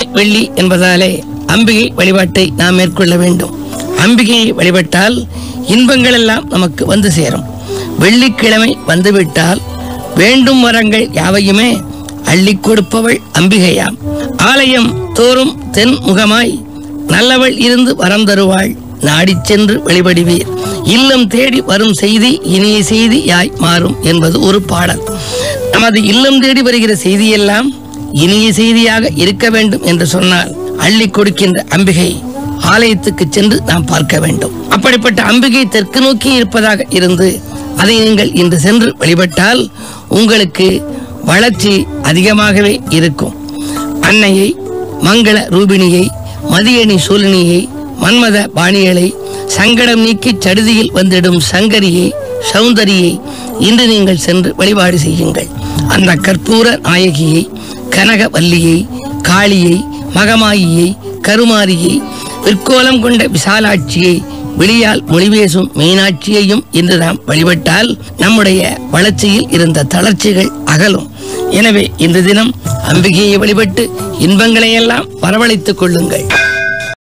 வெள்ளி என்பதாலே அம்பிகை வழிபாட்டை நாம் மேற்கொள்ள வேண்டும் அம்பிகையை வழிபட்டால் இன்பங்கள் எல்லாம் நமக்கு வந்து சேரும் வெள்ளிக்கிழமை வந்துவிட்டால் வேண்டும் வரங்கள் யாவையுமே அள்ளி கொடுப்பவள் அம்பிகையாம் ஆலயம் தோறும் தென் முகமாய் நல்லவள் இருந்து வரம் தருவாள் நாடிச் சென்று வழிபடுவீர் இல்லம் தேடி வரும் செய்தி இனிய செய்தி யாய் மாறும் என்பது ஒரு பாடல் நமது இல்லம் தேடி வருகிற செய்தியெல்லாம் இனிய செய்தியாக இருக்க வேண்டும் என்று சொன்னால் அள்ளி கொடுக்கின்ற அம்பிகை ஆலயத்துக்கு சென்று நாம் பார்க்க வேண்டும் அப்படிப்பட்ட அம்பிகை தெற்கு நோக்கி இருப்பதாக இருந்து அதை நீங்கள் இன்று சென்று வழிபட்டால் உங்களுக்கு வளர்ச்சி அதிகமாகவே இருக்கும் அன்னையை மங்கள ரூபிணியை மதியணி சூலினியை மன்மத பாணியலை சங்கடம் நீக்கி சடுதியில் வந்திடும் சங்கரியை சௌந்தரியை இன்று நீங்கள் சென்று வழிபாடு செய்யுங்கள் அந்த கற்பூர நாயகியை கனகவல்லியை காளியை மகமாயியை கருமாரியை விற்கோலம் கொண்ட விசாலாட்சியை வெளியால் மொழிபேசும் மீனாட்சியையும் இன்று நாம் வழிபட்டால் நம்முடைய வளர்ச்சியில் இருந்த தளர்ச்சிகள் அகலும் எனவே இன்று தினம் அம்பிகையை வழிபட்டு இன்பங்களை எல்லாம் வரவழைத்துக் கொள்ளுங்கள்